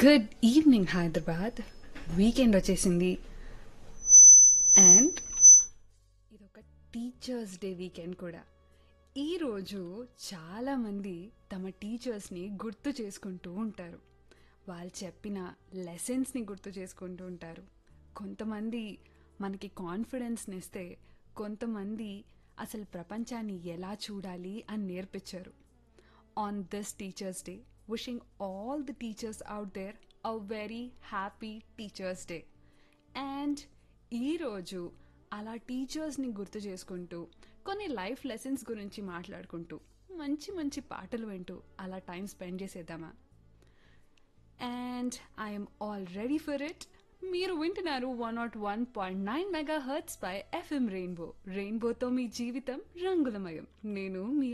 Good evening Hyderabad weekend వచ్చేసింది and ఇదొక teachers day weekend కూడా ఈరోజు చాలామంది తమ టీచర్స్ని గుర్తు చేసుకుంటూ ఉంటారు వాళ్ళు చెప్పిన లెసన్స్ని గుర్తు చేసుకుంటూ ఉంటారు కొంతమంది మనకి కాన్ఫిడెన్స్ని ఇస్తే కొంతమంది అసలు ప్రపంచాన్ని ఎలా చూడాలి అని నేర్పించారు on this Teachers' Day, wishing all the teachers out there a very happy Teachers' Day. And ఈరోజు అలా టీచర్స్ని గుర్తు చేసుకుంటూ కొన్ని లైఫ్ లెసన్స్ గురించి మాట్లాడుకుంటూ మంచి మంచి పాటలు వింటూ అలా టైం స్పెండ్ చేసేద్దామా and I'm all ready for it మీరు వింటున్నారు one not one point nine megahertz పై ఎఫ్ఎం రెయిన్బో రెయిన్బోతో మీ జీవితం రంగులమయం నేను మీ